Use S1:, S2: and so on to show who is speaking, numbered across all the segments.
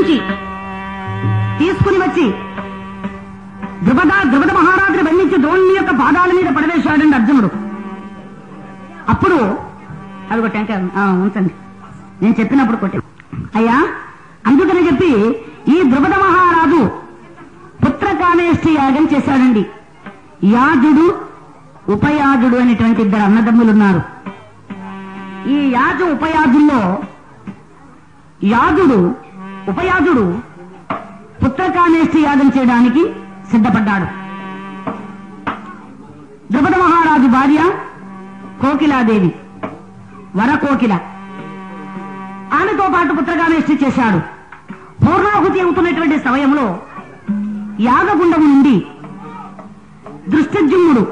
S1: నుంచి తీసుకుని వచ్చి ద్రుపద ద్రుపద మహారాజుని బంధించి ద్రోణుని యొక్క పాదాల మీద పడవేశాడండి అర్జునుడు అప్పుడు అది ఒక టెంకాయ ఆ, ఉంచండి నేను చెప్పినప్పుడు కొట్టే అయ్యా అందుకని చెప్పి ఈ ద్రుపద మహారాజు పుత్రకామేష్టి యాగం చేశాడండి యాజుడు ఉపయాజుడు అనేటువంటి ఇద్దరు అన్నదమ్ములు ఉన్నారు ఈ యాజు ఉపయాజుల్లో యాజుడు ఉపయాజుడు పుత్రకామేష్టి యాగం చేయడానికి సిద్ధపడ్డాడు ద్రుపద మహారాజు భార్య కోకిలాదేవి వరకోకిల ఆమెతో పాటు పుత్రకామేష్టి చేశాడు పూర్ణాహుతి అవుతున్నటువంటి సమయంలో యాగగుండము నుండి దృష్టజుమ్ముడు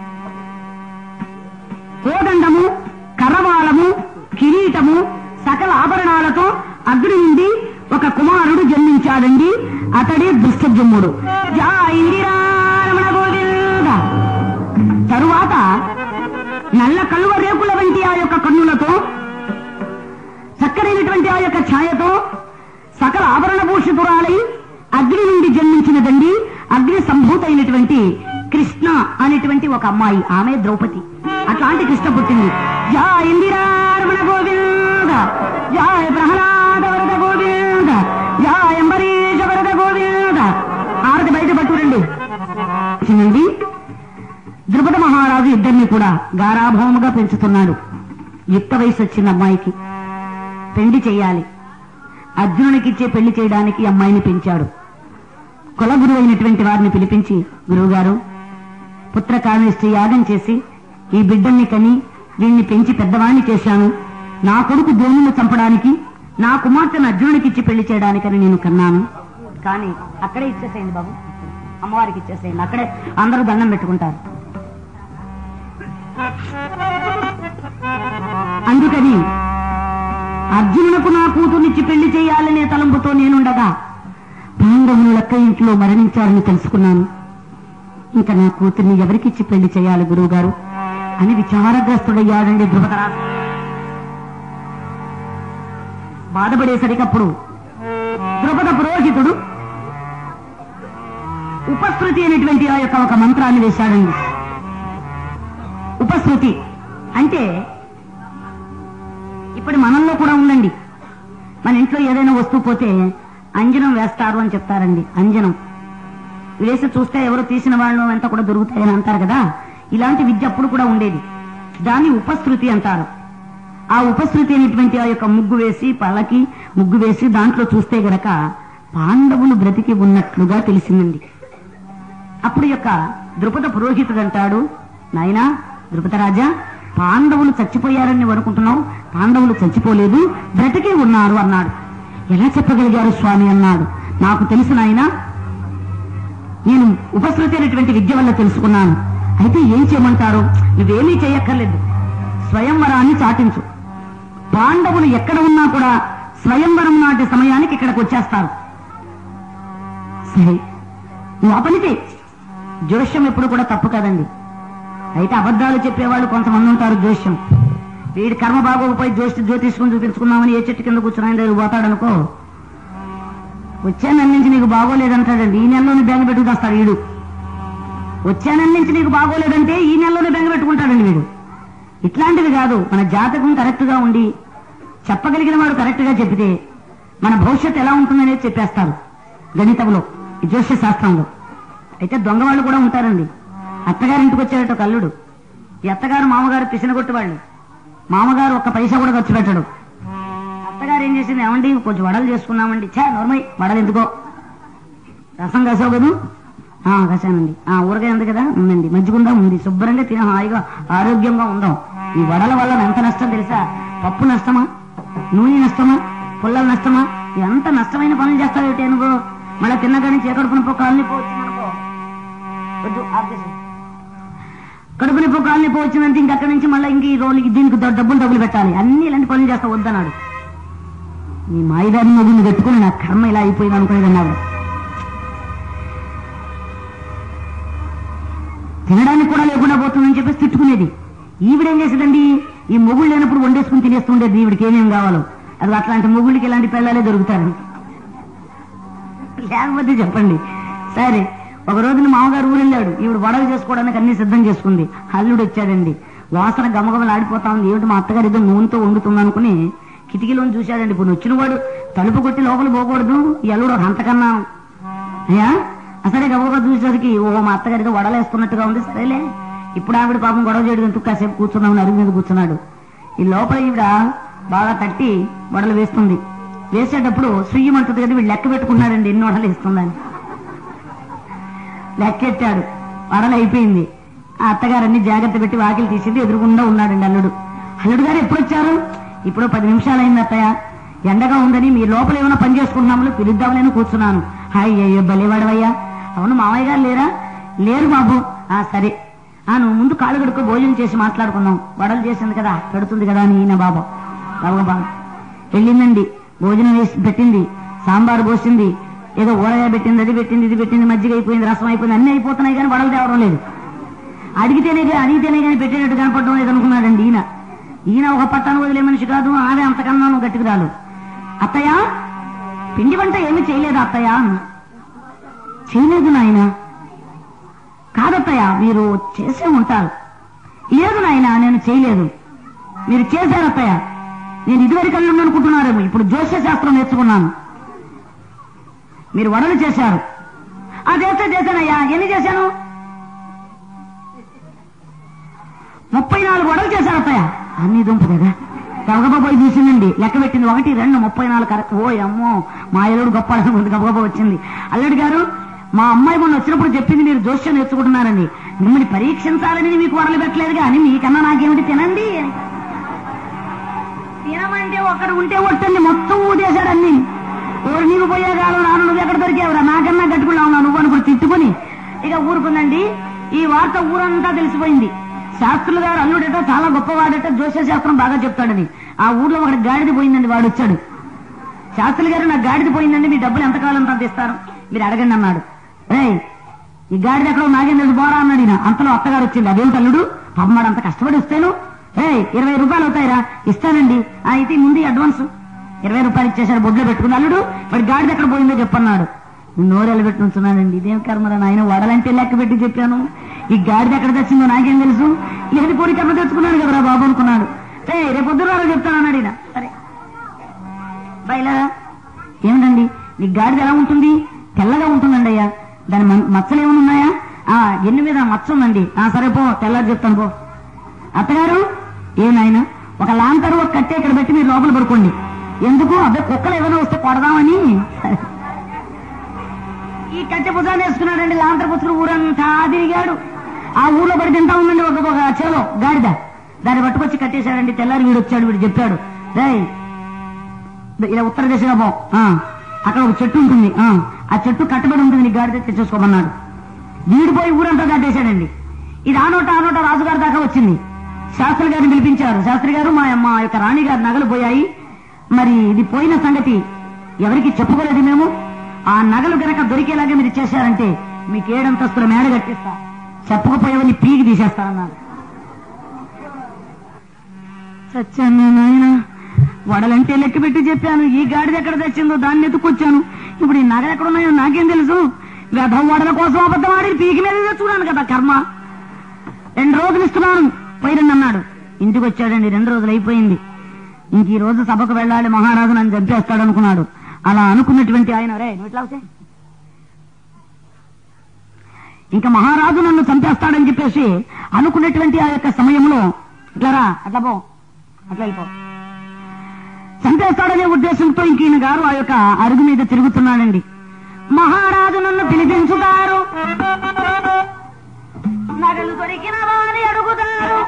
S1: కోదండము కరవాలము కిరీటము సకల ఆభరణాలతో అగ్ని నుండి ఒక కుమారుడు జన్మించాడండి అతడే దుష్టజుమ్ముడు జా ఇందిరారమణ గోవింద తరువాత నల్ల కలువ రేకుల వంటి ఆ యొక్క కన్నులతో చక్కరైనటువంటి ఆ యొక్క ఛాయతో సకల ఆభరణ భూషితురాలై అగ్ని నుండి జన్మించినదండి అగ్ని సంభూతైనటువంటి కృష్ణ అనేటువంటి ఒక అమ్మాయి ఆమె ద్రౌపది అట్లాంటి కృష్ణ పుట్టింది జయ ఇందిరారమణ గోవింద జయ ప్రహ్లాద వరద గోవింద జయ అంబరీష వరద గోవింద ఆరతి బయట పట్టురండి చిన్నండి ద్రుపద మహారాజు ఇద్దరిని కూడా గారాభవముగా పెంచుతున్నాడు యుక్త వయసు వచ్చిన అమ్మాయికి పెళ్లి చేయాలి అర్జునునికిచ్చే పెళ్లి చేయడానికి ఈ అమ్మాయిని పెంచాడు కుల గురువు అయినటువంటి వారిని పిలిపించి గురువుగారు పుత్ర కామేష్టి యాగం చేసి ఈ బిడ్డల్ని కని వీణ్ణి పెంచి పెద్దవాణ్ణి చేశాను నా కొడుకు ద్రోణుని చంపడానికి నా కుమార్తెను అర్జునుడికి ఇచ్చి పెళ్లి చేయడానికని నేను కన్నాను కానీ అక్కడే ఇచ్చేసేయండి బాబు అమ్మవారికి ఇచ్చేసేయండి అక్కడే అందరూ దండం పెట్టుకుంటారు అందుకని అర్జునులకు నా కూతుర్నిచ్చి పెళ్లి చేయాలనే తలంపుతో నేనుండగా పాండవులు లెక్క ఇంట్లో మరణించారని తెలుసుకున్నాను ఇంకా నా కూతుర్ని ఎవరికిచ్చి పెళ్లి చేయాలి గురువు గారు అని విచారగ్రస్తుడయ్యాడండి ధృవతరాజు బాధపడేసరికప్పుడు ద్రుపద పురోహితుడు ఉపశృతి అనేటువంటి ఆ యొక్క ఒక మంత్రాన్ని వేశాడండి ఉపశృతి అంటే ఇప్పుడు మనల్లో కూడా ఉందండి మన ఇంట్లో ఏదైనా వస్తువు పోతే అంజనం వేస్తారు అని చెప్తారండి అంజనం వేసి చూస్తే ఎవరు తీసిన వాళ్ళు అంతా కూడా దొరుకుతాయని అంటారు కదా ఇలాంటి విద్య అప్పుడు కూడా ఉండేది దాన్ని ఉపశృతి అంటారు ఆ ఉపశృతి అనేటువంటి ఆ యొక్క ముగ్గు వేసి పళ్ళకి ముగ్గు వేసి దాంట్లో చూస్తే గనక పాండవులు బ్రతికి ఉన్నట్లుగా తెలిసిందండి అప్పుడు యొక్క ద్రుపద పురోహితుడు అంటాడు నాయనా ద్రుపద రాజా పాండవులు చచ్చిపోయారని నువ్వు అనుకుంటున్నావు పాండవులు చచ్చిపోలేదు బ్రతికే ఉన్నారు అన్నాడు ఎలా చెప్పగలిగారు స్వామి అన్నాడు నాకు తెలుసు నాయనా నేను ఉపశృతి అనేటువంటి విద్య వల్ల తెలుసుకున్నాను అయితే ఏం చేయమంటారు నువ్వేమీ చేయక్కర్లేదు స్వయంవరాన్ని చాటించు పాండవులు ఎక్కడ ఉన్నా కూడా స్వయంవరం నాటి సమయానికి ఇక్కడికి వచ్చేస్తారు సరే నువ్వు ఆ పని చేయి జోష్యం ఎప్పుడు కూడా తప్పు కదండి అయితే అబద్ధాలు చెప్పేవాళ్ళు కొంతమంది ఉంటారు జోష్యం వీడి కర్మ బాగోకపోయి జోష్టి జ్యోతిష్కం చూపించుకున్నామని ఏ చెట్టు కింద కూర్చుని ఆయన దగ్గర పోతాడనుకో వచ్చే నెల నుంచి నీకు బాగోలేదంటాడండి ఈ నెలలోనే బెంగ పెట్టుకుని వీడు వచ్చే నెల నుంచి నీకు బాగోలేదంటే ఈ నెలలోనే బెంగ పెట్టుకుంటాడండి వీడు ఇట్లాంటివి కాదు మన జాతకం కరెక్ట్ గా ఉండి చెప్పగలిగిన వాడు కరెక్ట్ గా చెప్తే మన భవిష్యత్తు ఎలా ఉంటుందనేది చెప్పేస్తారు గణితంలో ఈ జ్యోతిష శాస్త్రంలో అయితే దొంగ వాళ్ళు కూడా ఉంటారండి అత్తగారి ఇంటికి వచ్చారట ఒక అల్లుడు ఈ అత్తగారు మామగారు పిసినగొట్టు వాళ్ళు మామగారు ఒక్క పైసా కూడా ఖర్చు పెట్టడు అత్తగారు ఏం చేసింది ఏమండి కొంచెం వడలు చేసుకున్నామండి చా నోర్మై వడలు ఎందుకో రసం కాసావు కదూ ఆ కసానండి ఆ ఊరగాయ ఉంది కదా ఉందండి మజ్జిగుందా ఉంది శుభ్రంగా తిన హాయిగా ఆరోగ్యంగా ఉందాం ఈ వడల వల్ల ఎంత నష్టం తెలుసా పప్పు నష్టమా నూనె నష్టమా పుల్లల నష్టమా ఎంత నష్టమైన పనులు చేస్తావేటి అనుకో మళ్ళీ తిన్నగానే చేకడుపున పో కాలనీ పోవచ్చిందనుకో వద్దు ఆఫ్ చేసేయ్. కడుపు నొప్పి కాలు నొప్పి వచ్చిందంటే ఇంక అక్కడి నుంచి మళ్ళీ ఇంక ఈ రోజుకి దీనికి ద- డబ్బులు డబ్బులు పెట్టాలి అన్ని ఇలాంటి పనులు చేస్తా వద్దన్నాడు నీ మాయిదారి మొగుడిని పెట్టుకుని నా కర్మ ఇలా అయిపోయింది అనుకునేది అన్నాడు తినడానికి కూడా లేకుండా పోతుందని చెప్పేసి తిట్టుకునేది ఈవిడేం చేసేదండి ఈ మొగుళ్ళు లేనప్పుడు వండేసుకుని తినేస్తుండేది ఈవిడికి ఏమేం కావాలో అది అట్లాంటి మొగుళ్ళకి ఇలాంటి పిల్లలే దొరుకుతారు లేకపోతే చెప్పండి సరే ఒక రోజున మామగారు ఊరు వెళ్ళాడు ఈవిడ వడలు చేసుకోవడానికి అన్ని సిద్ధం చేసుకుంది అల్లుడు వచ్చాడండి వాసన గమగమలు ఆడిపోతా ఉంది ఏమిటి మా అత్తగారు ఏదో నూనెతో వండుతుంది అనుకుని కిటికీలోని చూశాడండి ఇప్పుడు వచ్చిన వాడు తలుపు కొట్టి లోపల పోకూడదు ఈ అల్లుడు ఒక అంతకన్నా అయ్యా అసలే గబగబా చూసేసరికి ఓ మా అత్తగారు ఏదో వడలేస్తున్నట్టుగా ఉంది సరేలే ఇప్పుడు ఆవిడ పాపం గొడవ చేయడం ఎందుకు కాసేపు కూర్చున్నామని అరుగు మీద కూర్చున్నాడు ఈ లోపల ఈవిడ బాగా తట్టి వడలు వేస్తుంది వేసేటప్పుడు సుయ్యమంటుంది కదా వీడు లెక్క పెట్టుకున్నాడండి ఎన్ని వడలు వేస్తుందని లెక్కెట్టాడు వడలు అయిపోయింది ఆ అత్తగారన్ని జాగ్రత్త పెట్టి వాకిలు తీసింది ఎదురుగుండా ఉన్నాడండి అల్లుడు అల్లుడు గారు ఎప్పుడు వచ్చారు ఇప్పుడు పది నిమిషాలు అయింది అత్తయ్య ఎండగా ఉందని మీ లోపల ఏమైనా పని చేసుకుంటున్నాము పిలుద్దామని కూర్చున్నాను హాయ్ అయ్యో భలేవాడవయ్యా అవును మామయ్య గారు లేరా లేరు బాబు ఆ సరే ఆ నువ్వు ముందు కాళ్ళు కడుక్కో భోజనం చేసి మాట్లాడుకుందాం వడలు చేసింది కదా పెడుతుంది కదా అని ఈయన బాబు బాబు బాబు వెళ్ళిందండి భోజనం వేసి పెట్టింది సాంబార్ పోసింది ఏదో ఊరగాయ పెట్టింది అది పెట్టింది ఇది పెట్టింది మజ్జిగ అయిపోయింది రసం అయిపోయింది అన్ని అయిపోతున్నాయి కానీ వడలు తేవడం లేదు అడిగితేనే గా- అడిగితేనే కానీ పెట్టేటట్టు కనపడడం లేదు అనుకున్నాడండి ఈయన ఈయన ఒక పట్టాను వదిలే మనిషి కాదు ఆమె అంతకన్నా నువ్వు గట్టికి రాలు అత్తయ్య పిండి వంట ఏమీ చేయలేదు అత్తయ్య అన్న. చేయలేదు నాయన కాదత్తయ్య మీరు చేసే ఉంటారు లేదు నాయన నేను చేయలేదు మీరు చేశారు అత్తయ్య నేను ఇదివరకు అల్లుండి అనుకుంటున్నారేమో ఇప్పుడు జ్యోతిష శాస్త్రం నేర్చుకున్నాను మీరు వడలు చేశారు ఆ చేస్తే చేశానయ్యా ఎన్ని చేశాను ముప్పై నాలుగు వడలు చేశారు అత్తయ్య అన్ని దుంపు కదా గబగబా పోయి చూసిందండి లెక్క పెట్టింది ఒకటి రెండు ముప్పై నాలుగు కరెక్ట్ ఓ అమ్మో మా ఎలుడు గొప్ప అనుకుంది గబగబా వచ్చింది అల్లుడు గారు మా అమ్మాయి మొన్న వచ్చినప్పుడు చెప్పింది మీరు జోష్యం నేర్చుకుంటున్నారండి మిమ్మల్ని పరీక్షించాలని మీకు వడలు పెట్టలేదు కానీ మీకన్నా నాకేమిటి తినండి అని. తినమంటే ఒక్కడు ఉంటే ఒట్టండి మొత్తం ఊదేశాడు అన్ని ఊరు నీకు పోయే కాలం నాన్న నువ్వు ఎక్కడ దొరికేవురా నాకన్నా గట్టుకున్నా ఉన్నావు నువ్వు అనుకుని తిట్టుకుని ఇక ఊరుకుందండి ఈ వార్త ఊరంతా తెలిసిపోయింది శాస్త్రులు గారు అల్లుడట చాలా గొప్పవాడట జ్యోతిష శాస్త్రం బాగా చెప్తాడని ఆ ఊర్లో ఒకటి గాడిద పోయిందండి వాడు వచ్చాడు శాస్త్రులు గారు నాకు గాడిద పోయిందండి మీ డబ్బులు ఎంతకాలం అంత ఇస్తారు మీరు అడగండి అన్నాడు రేయ్ ఈ గాడిద ఎక్కడో నాగేం తెలుసు బోరా అన్నాడు ఈయన అంతలో అత్తగారు వచ్చింది అదేమిటి అల్లుడు పాపమాడు అంత కష్టపడి ఇస్తాను ఏ ఇరవై రూపాయలు అవుతాయిరా ఇస్తానండి ఆ, అయితే ముందు ఈ అడ్వాన్స్ ఇరవై రూపాయలు ఇచ్చేసాడు బొడ్లో పెట్టుకుని అల్లుడు వాడి గాడిద ఎక్కడ పోయిందో చెప్పన్నాడు నోరెలు పెట్టి ఉంచున్నానండి ఇదేం కర్మరా నాయన వడలంటే లెక్క పెట్టి చెప్పాను ఈ గాడిద ఎక్కడ తెచ్చిందో నాకేం తెలుసు ఏది కోరి కర్మ తెచ్చుకున్నాడు కదరా బాబు అనుకున్నాడు ఏ రేపు పొద్దున చెప్తాను అన్నాడు ఈయన సరే బయలా ఏమిటండి నీ గాడిద ఎలా ఉంటుంది తెల్లగా ఉంటుందండి అయ్యా దాని మ- మచ్చలు ఏమైనా ఉన్నాయా ఆ ఎన్ని మీద మచ్చ ఉందండి ఆ సరే పో తెల్లారి చెప్తాను పో అత్తగారు ఏ నాయన ఒక లాంతరు ఒక కట్టె ఇక్కడ పెట్టి మీరు లోపల పడుకోండి ఎందుకు అబ్బాయి కుక్కలు ఏమైనా వస్తే కొడదామని సరే. ఈ కట్టె పుజాన్ని వేసుకున్నాడండి లాంతరు పుచ్చుకుని ఊరంతా తిరిగాడు ఆ ఊర్లో పడి తింటా ఉందండి ఒక ఒక చేలో గాడిద దాన్ని పట్టుకొచ్చి కట్టేశాడండి తెల్లారి వీడు వచ్చాడు వీడు చెప్పాడు రేయ్ ఇలా ఉత్తర దిశగా పో ఆ, అక్కడ ఒక చెట్టు ఉంటుంది ఆ, ఆ చెట్టు కట్టబడి ఉంటుంది నీ గాడిద తెచ్చేసుకోమన్నాడు వీడిపోయి ఊరంతా దాటేశాడండి ఇది ఆ నోట ఆ నోట రాజుగారి దాకా వచ్చింది శాస్త్రి గారిని పిలిపించారు శాస్త్రి గారు మా మా యొక్క రాణి గారి నగలు పోయాయి మరి ఇది పోయిన సంగతి ఎవరికి చెప్పుకోలేదు మేము ఆ నగలు గనక దొరికేలాగా మీరు చేశారంటే మీకు ఏడంతస్తుల మేడ కట్టిస్తా చెప్పకపోయేవని పీకి తీసేస్తానన్నారు సత్యాన్ని నాయన వడలంటే లెక్క పెట్టి చెప్పాను ఈ గాడిద ఎక్కడ తెచ్చిందో దాన్ని ఎత్తుకొచ్చాను ఇప్పుడు ఈ నగలు ఎక్కడ ఉన్నాయో నాకేం తెలుసు వ్యధం వడల కోసం అబద్ధం ఆడి పీకి మీద తెచ్చుకున్నాను కదా కర్మ రెండు రోజులు ఇస్తున్నాను పైరండి అన్నాడు ఇంటికి వచ్చాడండి రెండు రోజులు అయిపోయింది ఇంక ఈ రోజు సభకు వెళ్ళాలి మహారాజు నన్ను చంపేస్తాడు అనుకున్నాడు అలా అనుకున్నటువంటి ఆయన రే నువ్వు ఇట్లా వస్తే ఇంకా మహారాజు నన్ను చంపేస్తాడని చెప్పేసి అనుకున్నటువంటి ఆ యొక్క సమయంలో ఇట్లా రా అట్లా పో అట్లా వెళ్ళిపో చంపేస్తాడనే ఉద్దేశంతో ఇంక ఈయన గారు ఆ యొక్క అరుగు మీద తిరుగుతున్నాడండి మహారాజు నన్ను పిలిపించుతారు నగలు దొరికిన వారి అడుగుతారు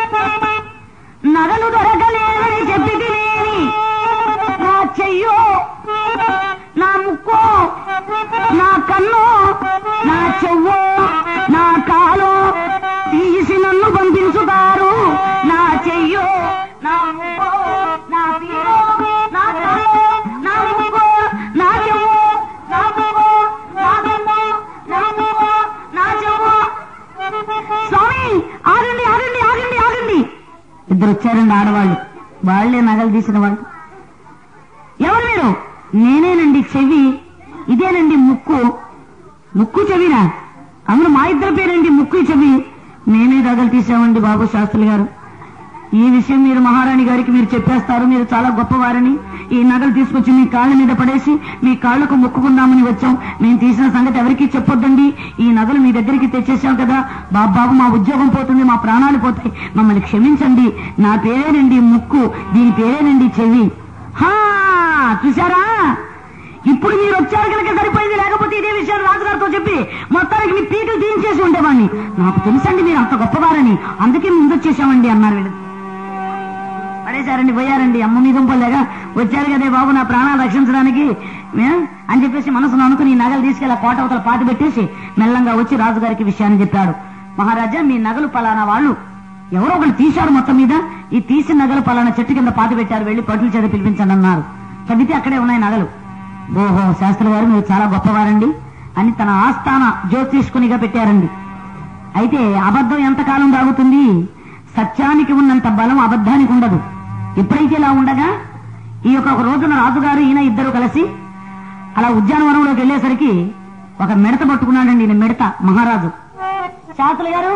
S1: నగలు దొరకలేదని చెప్పి తినేని నా చెయ్యో నా ముక్కో నా కన్ను నా చెవ్వో నా కాలో తీసి నన్ను పంపించుతారు నా చెయ్యో నా ముక్కో నా తీరో నా కాలో నా ముక్కో నా చెవ్వో నా ముక్కో నా కన్ను నా ముక్కో నా చెవ్వో స్వామి ఆగండి ఆగండి ఆగండి ఆగండి ఇద్దరు వచ్చారండి ఆడవాళ్ళు వాళ్లే నగలు తీసిన వాళ్ళు ఎవరు మీరు నేనేనండి చెవి ఇదేనండి ముక్కు ముక్కు చెవినా అవును మా ఇద్దరి పేరండి ముక్కు చెవి మేమే దగలు తీసామండి బాబు శాస్త్రులు గారు ఈ విషయం మీరు మహారాణి గారికి మీరు చెప్పేస్తారు మీరు చాలా గొప్పవారని ఈ నగలు తీసుకొచ్చి మీ కాళ్ళ మీద పడేసి మీ కాళ్లకు మొక్కుకుందామని వచ్చాం మేము తీసిన సంగతి ఎవరికీ చెప్పొద్దండి ఈ నగలు మీ దగ్గరికి తెచ్చేసాం కదా బాబు బాబు మా ఉద్యోగం పోతుంది మా ప్రాణాలు పోతాయి మమ్మల్ని క్షమించండి నా పేరేనండి ముక్కు దీని పేరేనండి చెవి హా చూసారా ఇప్పుడు మీరు వచ్చారు కనుక సరిపోయింది లేకపోతే ఇదే విషయాలు రాజుగారితో చెప్పి మొత్తానికి మీ పీటలు తీయించేసి ఉండేవాడిని నాకు తెలుసండి మీరు అంత గొప్పవారని అందుకే ముందు వచ్చేసామండి అన్నారు వీళ్ళు పడేశారండి పోయారండి అమ్మ మీద పోలేగా వచ్చారు కదే బాబు నా ప్రాణాలు రక్షించడానికి ఏ? అని చెప్పేసి మనసును అనుకుని ఈ నగలు తీసుకెళ్ళి కోట అవతల పాతి పెట్టేసి మెల్లంగా వచ్చి రాజుగారికి విషయాన్ని చెప్పాడు మహారాజా మీ నగలు పలానా వాళ్ళు ఎవరో ఒకరు తీశారు మొత్తం మీద ఈ తీసిన నగలు పలానా చెట్టు కింద పాతి పెట్టారు వెళ్లి పట్టుల చేత పిలిపించండి అన్నారు చదివితే అక్కడే ఉన్నాయి నగలు ఓహో శాస్త్రి గారు మీరు చాలా గొప్పవారండి అని తన ఆస్థాన జ్యోతిష్కునిగా పెట్టారండి అయితే అబద్ధం ఎంతకాలం దాగుతుంది సత్యానికి ఉన్నంత బలం అబద్ధానికి ఉండదు ఎప్పుడైతే ఇలా ఉండగా ఈ యొక్క ఒక రోజున రాజుగారు ఈయన ఇద్దరు కలిసి అలా ఉద్యానవనంలోకి వెళ్ళేసరికి ఒక మిడత పట్టుకున్నాడండి ఈయన మిడత మహారాజు శాస్త్రులు గారు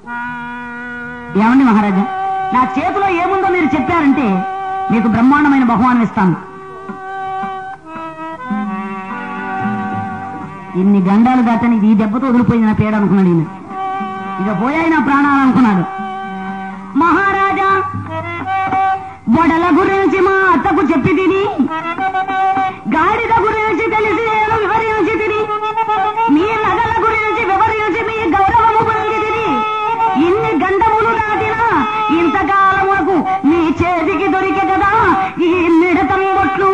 S1: ఏమండి మహారాజా నా చేతిలో ఏముందో మీరు చెప్పారంటే మీకు బ్రహ్మాండమైన బహుమానం ఇస్తాను ఇన్ని గండాలు దాటని ఇది ఈ దెబ్బతో వదిలిపోయింది నా పేడ అనుకున్నాడు ఈయన ఇక పోయాయి నా ప్రాణాలు అనుకున్నాడు మహారాజా వడల గురించి మా అత్తకు చెప్పి తిని గాడిద గురించి తెలిసి నేను వివరించి తిని మీ నగల గురించి వివరించి మీ గౌరవము పొంది తిని ఇన్ని గంటములు దాటినా ఇంతకాలమునకు మీ చేతికి దొరికే కదా ఈ మిడతం బొట్లు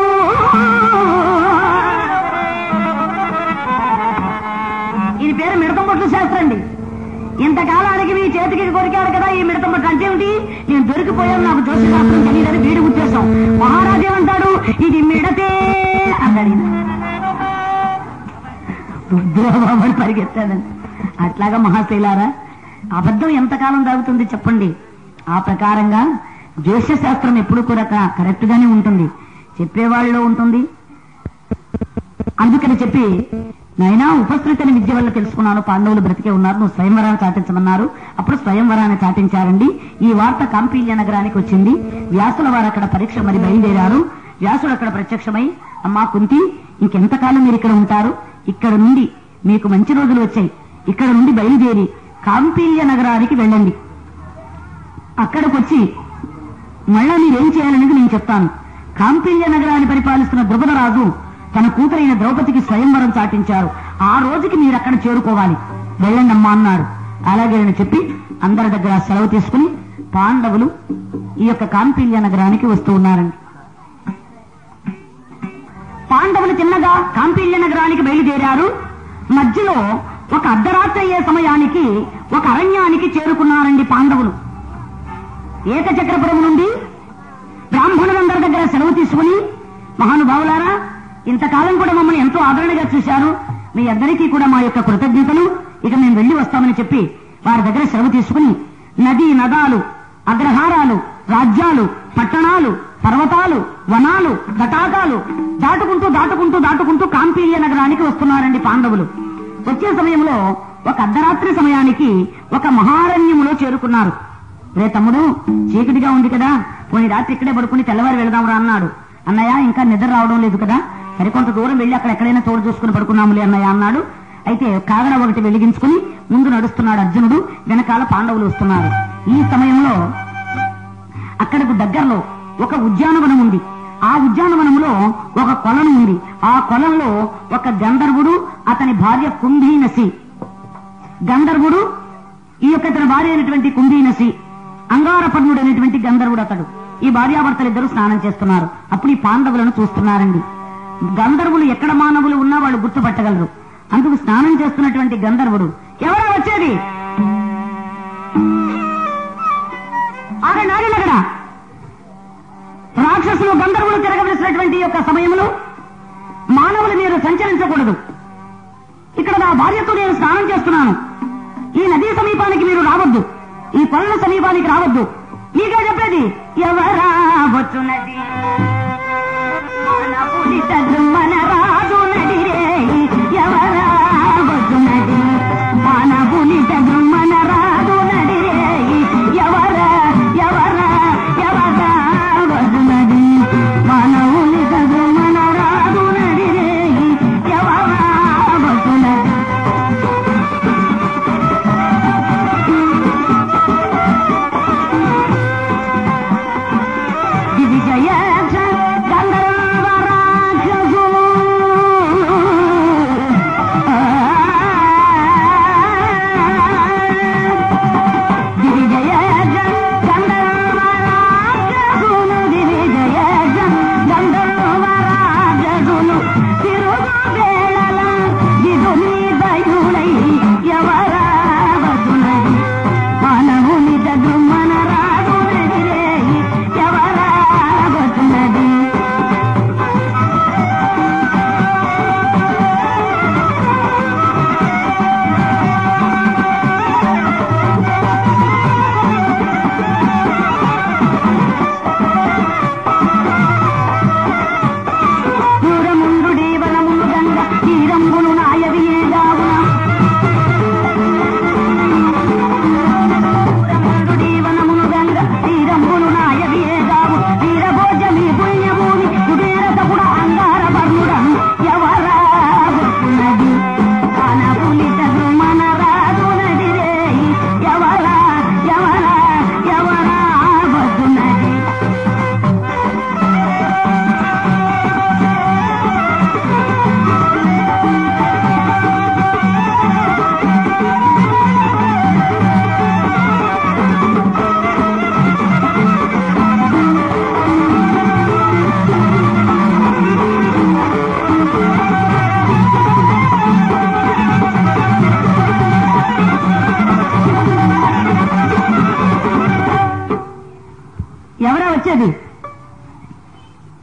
S1: ఇది పేరు మిడతం బొట్లు శాస్త్రండి ఇంతకాలానికి మీ చేతికి కొరికాడు కదా ఈ మిడతం బొట్లు అంటే ఏమిటి నేను దొరికిపోయాను నాకు జోసి శాస్త్రం తెలియదని వీడి ఉద్దేశం మహారాజు ఏమంటాడు ఇది మిడతే అన్నాడు ఈయన. రుద్రబాబుని పరిగెత్తాడండి అట్లాగా మహాశైలారా అబద్ధం ఎంతకాలం దాగుతుంది చెప్పండి ఆ ప్రకారంగా జ్యోతిష శాస్త్రం ఎప్పుడు కూడా కరెక్ట్ గానే ఉంటుంది చెప్పేవాళ్ళలో ఉంటుంది అందుకని చెప్పి నాయనా ఉపస్కృతిని విద్య వల్ల తెలుసుకున్నాను పాండవులు బ్రతికే ఉన్నారు నువ్వు స్వయంవరాన్ని చాటించమన్నారు అప్పుడు స్వయంవరాన్ని చాటించారండి ఈ వార్త కాంపీల్య నగరానికి వచ్చింది వ్యాసుల వారు అక్కడ పరీక్ష మరి బయలుదేరారు వ్యాసుడు అక్కడ ప్రత్యక్షమై అమ్మా కుంతి ఇంకెంతకాలం మీరు ఇక్కడ ఉంటారు ఇక్కడ నుండి మీకు మంచి రోజులు వచ్చాయి ఇక్కడ నుండి బయలుదేరి కాంపీల్య నగరానికి వెళ్ళండి అక్కడికి వచ్చి మళ్ళా మీరేం చేయాలనేది నేను చెప్తాను కాంపిల్య నగరాన్ని పరిపాలిస్తున్న ద్రుపదరాజు తన కూతురైన ద్రౌపదికి స్వయంవరం చాటించారు ఆ రోజుకి మీరు అక్కడ చేరుకోవాలి వెళ్ళండి అమ్మా అన్నాడు అలాగేనని చెప్పి అందరి దగ్గర సెలవు తీసుకుని పాండవులు ఈ యొక్క కాంపిల్య నగరానికి వస్తూ ఉన్నారండి పాండవులు చిన్నగా కాంపిల్య నగరానికి బయలుదేరారు మధ్యలో ఒక అర్ధరాత్రి అయ్యే సమయానికి ఒక అరణ్యానికి చేరుకున్నారండి పాండవులు ఏకచక్రపురం నుండి బ్రాహ్మణులందరి దగ్గర సెలవు తీసుకుని మహానుభావులారా ఇంతకాలం కూడా మమ్మల్ని ఎంతో ఆదరణగా చూశారు మీ అందరికీ కూడా మా యొక్క కృతజ్ఞతలు ఇక మేము వెళ్లి వస్తామని చెప్పి వారి దగ్గర సెలవు తీసుకుని నదీ నదాలు అగ్రహారాలు రాజ్యాలు పట్టణాలు పర్వతాలు వనాలు తటాకాలు దాటుకుంటూ దాటుకుంటూ దాటుకుంటూ కాంపీల్య నగరానికి వస్తున్నారండి పాండవులు వచ్చే సమయంలో ఒక అర్ధరాత్రి సమయానికి ఒక మహారణ్యములో చేరుకున్నారు రే తమ్ముడు చీకటిగా ఉంది కదా పోనీ రాత్రి ఇక్కడే పడుకుని తెల్లవారు వెళదాంరా అన్నాడు అన్నయ్య ఇంకా నిద్ర రావడం లేదు కదా సరికొంత దూరం వెళ్లి అక్కడ ఎక్కడైనా తోడు చూసుకుని పడుకున్నాములే అన్నయ్య అన్నాడు అయితే కాగడ ఒకటి వెలిగించుకుని ముందు నడుస్తున్నాడు అర్జునుడు వెనకాల పాండవులు వస్తున్నారు ఈ సమయంలో అక్కడకు దగ్గరలో ఒక ఉద్యానవనం ఉంది ఆ ఉద్యానవనంలో ఒక కొలను ఉంది ఆ కొలంలో ఒక గంధర్వుడు అతని భార్య కుంభీనసి గంధర్వుడు ఈ యొక్క తన భార్య అయినటువంటి కుంభీనసి అంగారపర్ణుడు అనేటువంటి గంధర్వుడు అతడు ఈ భార్యాభర్తలు ఇద్దరు స్నానం చేస్తున్నారు అప్పుడు ఈ పాండవులను చూస్తున్నారండి గంధర్వులు ఎక్కడ మానవులు ఉన్నా వాళ్ళు గుర్తుపట్టగలరు అందుకు స్నానం చేస్తున్నటువంటి గంధర్వుడు ఎవరా వచ్చేది ఆగండి ఆగండి అక్కడ రాక్షసులు గంధర్వులు తిరగవలసినటువంటి యొక్క సమయంలో మానవులు మీరు సంచరించకూడదు ఇక్కడ నా భార్యతో నేను స్నానం చేస్తున్నాను ఈ నదీ సమీపానికి మీరు రావద్దు ఈ కొలను సమీపానికి రావద్దు మీకే చెప్పేది ఎవరా వచ్చున్నది మన పులిత మన రాజు నడిరే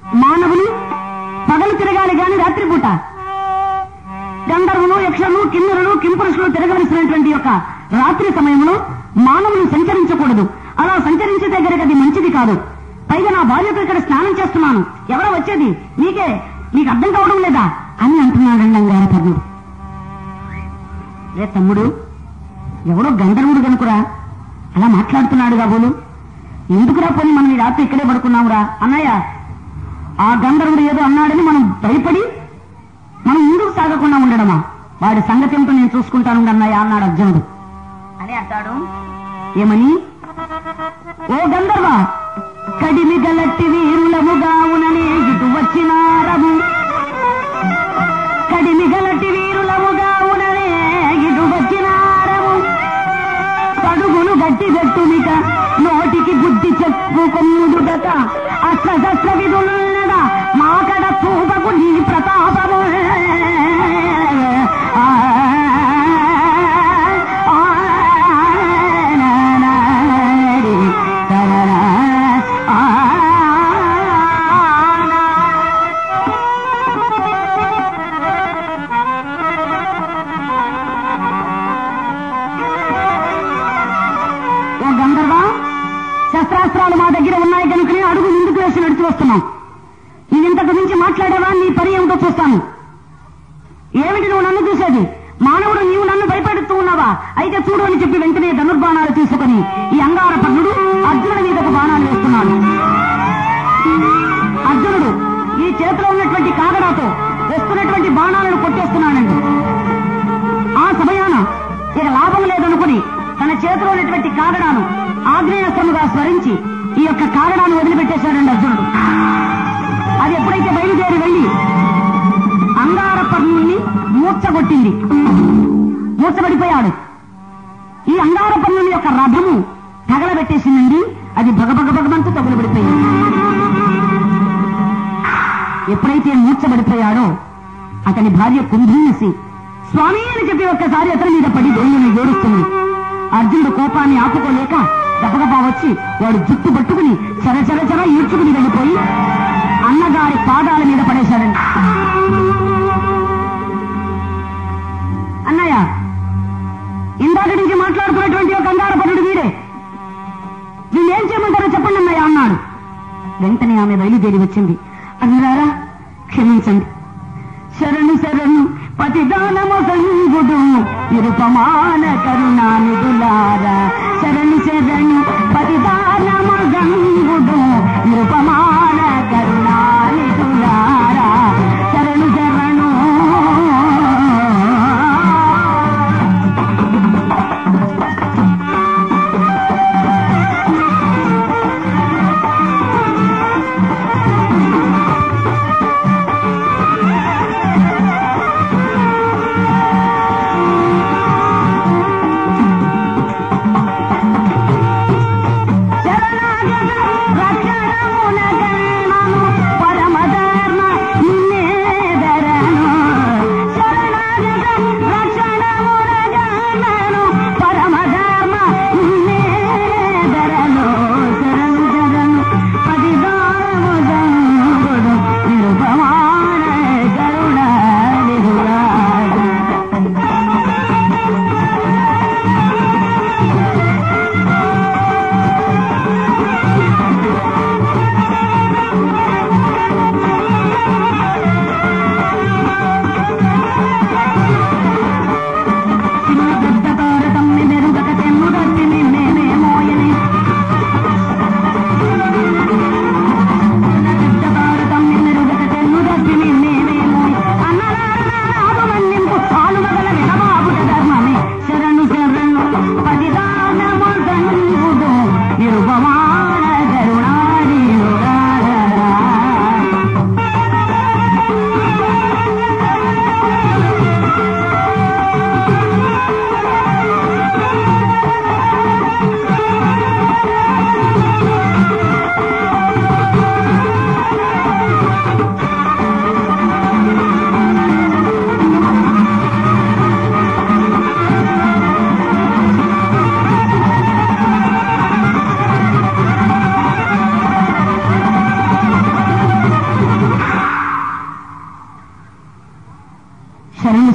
S1: మానవులు పగలు తిరగాలి గాని రాత్రిపూట గంధర్వులు యక్షులు కిన్నరులు కింపురుషులు తిరగవలసినటువంటి యొక్క రాత్రి సమయంలో మానవులు సంచరించకూడదు అలా సంచరించితే గనక అది మంచిది కాదు పైగా నా భార్యతో ఇక్కడ స్నానం చేస్తున్నాను ఎవరో వచ్చేది నీకే నీకు అర్థం కావడం లేదా అని అంటున్నాడండి అంగారపర్ణుడు రే తమ్ముడు ఎవడో గంధర్వుడు కనుకురా అలా మాట్లాడుతున్నాడు కాబోలు ఎందుకురా పోనీ మనం ఈ రాత్రి ఇక్కడే పడుకున్నామురా అన్నయ్య ఆ గంధర్వుడు ఏదో అన్నాడని మనం భయపడి మనం ముందుకు సాగకుండా ఉండడమా వాడి సంగతి ఏమిటో నేను చూసుకుంటాను అన్నయ్య అన్నాడు అర్జునుడు అని అంటాడు ఏమని ఓ గంధర్వ కడిమి గలట్టి వీరులముగావుననే ఇటు వచ్చినారము కడిమి గలట్టి వీరులముగావుననే ఇటు వచ్చినారము పడుగులు గట్టి గట్టునిక నోటికి బుద్ధి చెప్పుకొమ్ముదుడట అస్త్ర శస్త్ర విధులున్నదా మాకడ చూపకు నీ ప్రతాపము ఆ, ఆ, నా, నా, రి, తరరా, ఆ, నా. ఓ గంధర్వ శస్త్రాస్త్రాలు మా దగ్గర ఉన్నాయి కనుకనే అడుగు ముందుకు వేసి నడిచి వస్తున్నాం నువ్వు ఇంతకు మించి మాట్లాడేవా నీ పని ఏమిటో చూస్తాను ఏమిటి నువ్వు నన్ను చూసేది మానవుడు నీవు నన్ను భయపెడుతూ ఉన్నావా అయితే చూడు అని చెప్పి వెంటనే ధనుర్బాణాలు తీసుకుని ఈ అంగార పద్ముడు అర్జునుడి మీదకు బాణాలు వేస్తున్నాడు అర్జునుడు ఈ చేతిలో ఉన్నటువంటి కాగడాతో వస్తున్నటువంటి బాణాలను కొట్టేస్తున్నాడండి ఆ సమయాన ఇక లాభం లేదనుకుని తన చేతిలో ఉన్నటువంటి కాగడాను ఆగ్నేయస్త్రముగా స్మరించి ఈ యొక్క కాగడాను వదిలిపెట్టేశాడండి అర్జునుడు అది ఎప్పుడైతే బయలుదేరి వెళ్లి అంగారపర్ణుల్ని మూర్చగొట్టింది మూర్చబడిపోయాడు ఈ అంగారపర్ణుని యొక్క రథము తగలబెట్టేసిందండి అది భగభగ భగమంతు తగులబడిపోయింది ఎప్పుడైతే మూర్చబడిపోయాడో అతని భార్య కుంభీసి స్వామి అని చెప్పి ఒక్కసారి అతని మీద పడి దేవుని ఏడుస్తుంది అర్జునుడు కోపాన్ని ఆపుకోలేక గబగబా వచ్చి వాడు జుట్టు పట్టుకుని చర చర చర ఈడ్చుకుని వెళ్ళిపోయి అన్నగారి పాదాల మీద పడేశాడండి అన్నయ్య ఇందాక నుంచి మాట్లాడుతున్నటువంటి ఒక అంగారపరుడు వీరే వీళ్ళేం చేయమంటారో చెప్పండి అన్నయ్య అన్నాడు వెంటనే ఆమె బయలుదేరి వచ్చింది అన్నారా క్షమించండి శరణు శరణు పతిదానము సంగుడు నిరుపమాన కరుణానిధులారా శరణు శరణు పతిదానము సంగుడు నిరుపమాన కరుణానిధులారా శరణు శరణు శరణాగత రక్షణమునగ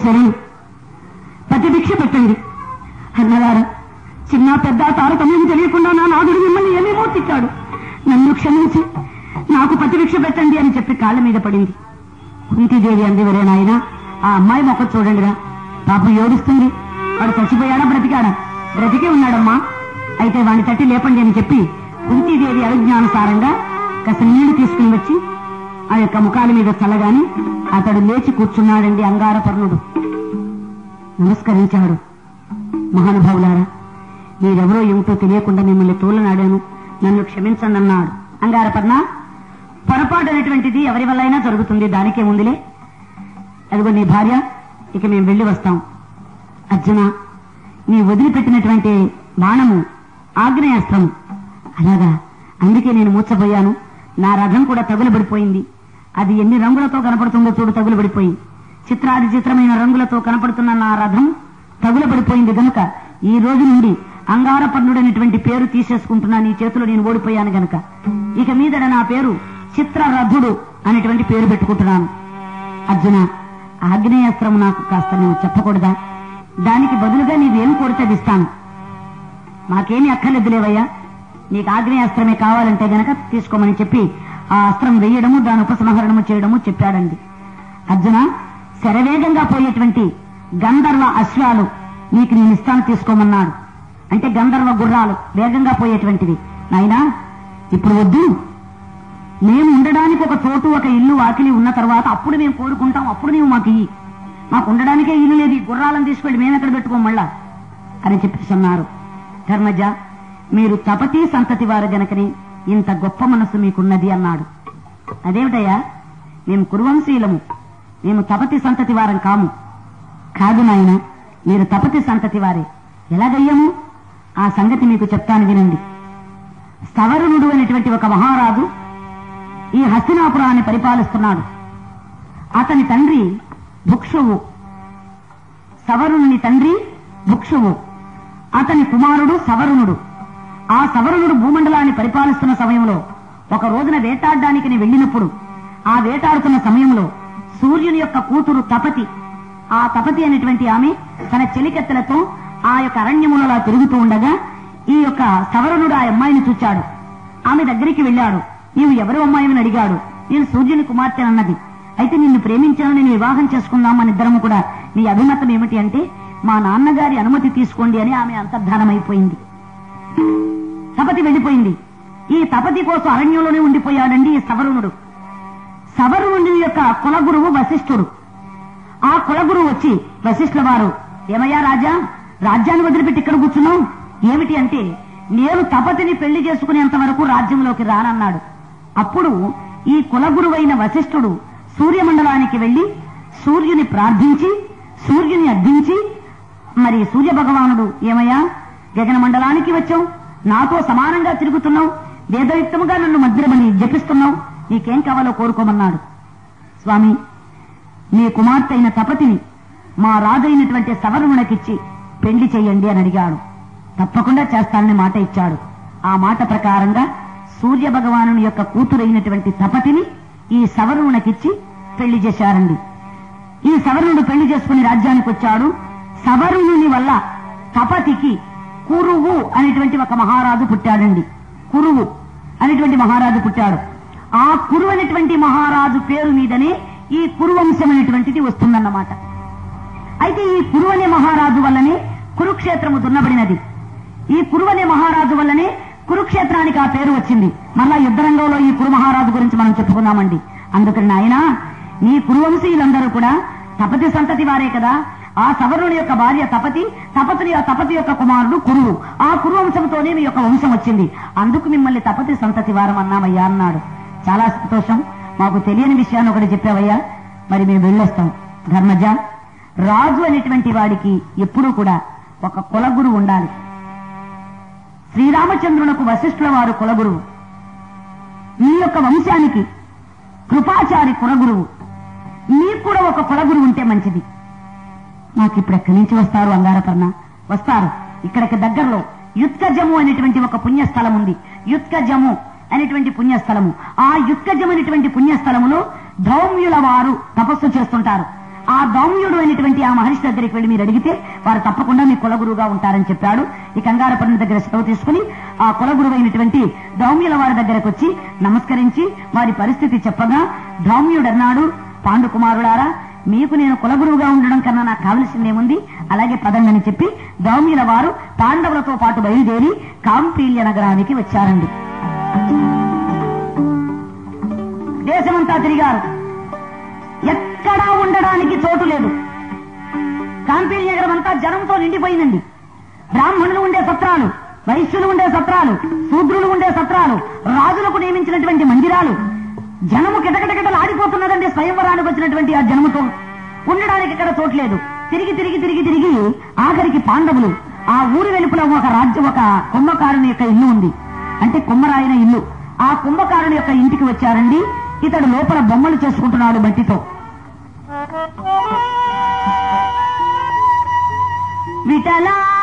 S1: శరణు ప్రతిభిక్ష పెట్టండి అన్నగారు చిన్న పెద్ద తారతమ్యం తెలియకుండా నా నాదుడు మిమ్మల్ని ఏమేమో తిట్టాడు నన్ను క్షమించి నాకు ప్రతిభిక్ష పెట్టండి అని చెప్పి కాళ్ళ మీద పడింది కుంతీదేవి అంది వరే నాయన ఆ అమ్మాయి మొక్క చూడండిరా పాపం ఏడుస్తుంది వాడు చచ్చిపోయాడా బ్రతికాడా బ్రతికే ఉన్నాడమ్మా అయితే వాడిని తట్టి లేపండి అని చెప్పి కుంతీదేవి అవిజ్ఞానుసారంగా కాస్త నీళ్లు తీసుకుని వచ్చి ఆ యొక్క ముఖాల మీద చల్లగాని అతడు లేచి కూర్చున్నాడండి అంగారపర్ణుడు నమస్కరించాడు మహానుభావులారా మీరెవరో ఏమిటో తెలియకుండా మిమ్మల్ని తోలనాడాను నన్ను క్షమించండి అన్నాడు అంగారపర్ణ పొరపాటు అనేటువంటిది ఎవరి వల్ల అయినా జరుగుతుంది దానికే ముందులే అదిగో నీ భార్య ఇక మేము వెళ్ళి వస్తాం అర్జున నీ వదిలిపెట్టినటువంటి బాణము ఆగ్నేయాస్త్రము అలాగా అందుకే నేను మూర్చపోయాను నా రథం కూడా తగులబడిపోయింది అది ఎన్ని రంగులతో కనపడుతుందో చూడు తగులబడిపోయి చిత్రాది చిత్రమైన రంగులతో కనపడుతున్న నా రథం తగులబడిపోయింది గనుక ఈ రోజు నుండి అంగారపర్ణుడనేటువంటి పేరు తీసేసుకుంటున్నా నీ చేతిలో నేను ఓడిపోయాను గనుక ఇక మీదట నా పేరు చిత్రరథుడు అనేటువంటి పేరు పెట్టుకుంటున్నాను అర్జున ఆగ్నేయాస్త్రము నాకు కాస్త నువ్వు చెప్పకూడదా దానికి బదులుగా నీవేం కోరితే అది ఇస్తాను మాకేమీ అక్కర్లేదులేవయ్యా నీకు ఆగ్నేయాస్త్రమే కావాలంటే గనక తీసుకోమని చెప్పి ఆ అస్త్రం వేయడము దాని ఉపసంహరణము చేయడము చెప్పాడండి అర్జున శరవేగంగా పోయేటువంటి గంధర్వ అశ్వాలు నీకు నేను ఇస్తాను తీసుకోమన్నాడు అంటే గంధర్వ గుర్రాలు వేగంగా పోయేటువంటివి నాయనా ఇప్పుడు వద్దు మేము ఉండడానికి ఒక చోటు ఒక ఇల్లు వాకిలి ఉన్న తర్వాత అప్పుడు మేము కోరుకుంటాం అప్పుడు నీవు మాకు ఇయ్యి మాకు ఉండడానికే ఇల్లు లేదు ఈ గుర్రాలను తీసుకెళ్ళి మేము ఎక్కడ పెట్టుకోం మళ్ళా అని చెప్పేసి అన్నారు ధర్మజ మీరు తపతి సంతతి వారు గనకని ఇంత గొప్ప మనసు మీకున్నది అన్నాడు అదేమిటయ్యా మేము కురువంశీలము మేము తపతి సంతతి వారం కాము కాదు నాయన మీరు తపతి సంతతి వారే ఎలాగయ్యాము ఆ సంగతి మీకు చెప్తాను వినండి సవరుణుడు అనేటువంటి ఒక మహారాజు ఈ హస్తినాపురాన్ని పరిపాలిస్తున్నాడు అతని తండ్రి భుక్షువు సవరుణుని తండ్రి భుక్షువు అతని కుమారుడు సవరుణుడు ఆ సవరుణుడు భూమండలాన్ని పరిపాలిస్తున్న సమయంలో ఒక రోజున వేటాడడానికి నేను వెళ్ళినప్పుడు ఆ వేటాడుతున్న సమయంలో సూర్యుని యొక్క కూతురు తపతి ఆ తపతి అనేటువంటి ఆమె తన చెలికెత్తలతో ఆ యొక్క అరణ్యములలో తిరుగుతూ ఉండగా ఈ యొక్క సవరుణుడు ఆ అమ్మాయిని చూచాడు ఆమె దగ్గరికి వెళ్ళాడు నీవు ఎవరు అమ్మాయిని అడిగాడు నేను సూర్యుని కుమార్తె అన్నది అయితే నిన్ను ప్రేమించాను నేను వివాహం చేసుకుందాం మన ఇద్దరము కూడా నీ అభిమతం ఏమిటి అంటే మా నాన్నగారి అనుమతి తీసుకోండి అని ఆమె అంతర్ధానమైపోయింది తపతి వెళ్ళిపోయింది ఈ తపతి కోసం అరణ్యంలోనే ఉండిపోయాడండి ఈ సవరుణుడు సవరుణుడి యొక్క కులగురువు వశిష్ఠుడు ఆ కులగురువు వచ్చి వశిష్ఠుల వారు ఏమయ్యా రాజా రాజ్యాన్ని వదిలిపెట్టి ఇక్కడ కూర్చున్నావు ఏమిటి అంటే నేను తపతిని పెళ్లి చేసుకునేంత వరకు రాజ్యంలోకి రానన్నాడు అప్పుడు ఈ కులగురువైన వశిష్ఠుడు సూర్యమండలానికి వెళ్లి సూర్యుని ప్రార్థించి సూర్యుని అర్థించి మరి సూర్య భగవానుడు ఏమయ్యా గగన మండలానికి వచ్చావు నాతో సమానంగా తిరుగుతున్నావు వేదయుక్తముగా నన్ను మధ్యమని జపిస్తున్నావు నీకేం కావాలో కోరుకోమన్నాడు స్వామి మీ కుమార్తె అయిన తపతిని మా రాజైనటువంటి సవరుణకిచ్చి పెళ్లి చేయండి అని అడిగాడు తప్పకుండా చేస్తానని మాట ఇచ్చాడు ఆ మాట ప్రకారంగా సూర్య భగవాను యొక్క కూతురైనటువంటి తపతిని ఈ సవరుణకిచ్చి పెళ్లి చేశారండి ఈ సవరుణుడు పెళ్లి చేసుకుని రాజ్యానికి వచ్చాడు సవరుణుని వల్ల తపతికి కురువు అనేటువంటి ఒక మహారాజు పుట్టాడండి కురువు అనేటువంటి మహారాజు పుట్టాడు ఆ కురు అనేటువంటి మహారాజు పేరు మీదనే ఈ కురువంశం అనేటువంటిది వస్తుందన్నమాట అయితే ఈ కురు అనే మహారాజు వల్లనే కురుక్షేత్రము దున్నబడినది ఈ కురు అనే మహారాజు వల్లనే కురుక్షేత్రానికి ఆ పేరు వచ్చింది మళ్ళా యుద్ధరంగంలో ఈ కురు మహారాజు గురించి మనం చెప్పుకున్నామండి అందుకని నాయన నీ కురువంశీయులందరూ కూడా తపతి సంతతి వారే కదా ఆ సవరుని యొక్క భార్య తపతి తపతిని తపతి యొక్క కుమారుడు కురువు ఆ కురు వంశంతోనే మీ యొక్క వంశం వచ్చింది అందుకు మిమ్మల్ని తపతి సంతతి వారం అన్నామయ్యా అన్నాడు చాలా సంతోషం మాకు తెలియని విషయాన్ని ఒకటి చెప్పావయ్యా మరి మేము వెళ్ళొస్తాం ధర్మజ రాజు అనేటువంటి వాడికి ఎప్పుడూ కూడా ఒక కులగురు ఉండాలి శ్రీరామచంద్రునకు వశిష్ఠుల వారు కులగురువు మీ యొక్క వంశానికి కృపాచారి కులగురువు మీకు కూడా ఒక కులగురువు ఉంటే మంచిది నాకు ఇప్పుడు ఎక్కడి నుంచి వస్తారు అంగారపర్ణ వస్తారు ఇక్కడికి దగ్గరలో యుత్కజము అనేటువంటి ఒక పుణ్యస్థలం ఉంది యుత్కజము అనేటువంటి పుణ్యస్థలము ఆ యుత్కజం అనేటువంటి పుణ్యస్థలములో ధౌమ్యుల వారు తపస్సు చేస్తుంటారు ఆ దౌమ్యుడు అనేటువంటి ఆ మహర్షి దగ్గరికి వెళ్ళి మీరు అడిగితే వారు తప్పకుండా మీ కులగురువుగా ఉంటారని చెప్పాడు ఈ కంగార పండితుడి దగ్గర సెలవు తీసుకుని ఆ కులగురువు అయినటువంటి దౌమ్యుల వారి దగ్గరకు వచ్చి నమస్కరించి వారి పరిస్థితి చెప్పగా దౌమ్యుడు అన్నాడు పాండు కుమారులారా మీకు నేను కులగురువుగా ఉండడం కన్నా నాకు కావలసిందేముంది అలాగే పదండి చెప్పి దౌమ్యుల వారు పాండవులతో పాటు బయలుదేరి కాంపీల్య నగరానికి వచ్చారండి దేశమంతా తిరిగారు ఎక్కడా ఉండడానికి చోటు లేదు కాంపీల్య నగరం అంతా జనంతో నిండిపోయిందండి బ్రాహ్మణులు ఉండే సత్రాలు వైశ్యులు ఉండే సత్రాలు శూద్రులు ఉండే సత్రాలు రాజులకు నియమించినటువంటి మందిరాలు జనము కిటకిటకిటలు ఆడిపోతున్నదండి స్వయంవరానికి వచ్చినటువంటి ఆ జనముతో ఉండడానికి ఇక్కడ చోట్లేదు తిరిగి తిరిగి తిరిగి తిరిగి ఆఖరికి పాండవులు ఆ ఊరి వెలుపుల ఒక రాజ్యం ఒక కుంభకారుని యొక్క ఇల్లు ఉంది అంటే కుమ్మరాయన ఇల్లు ఆ కుంభకారుని యొక్క ఇంటికి వచ్చారండి ఇతడు లోపల బొమ్మలు చేసుకుంటున్నాడు మట్టితో విఠలా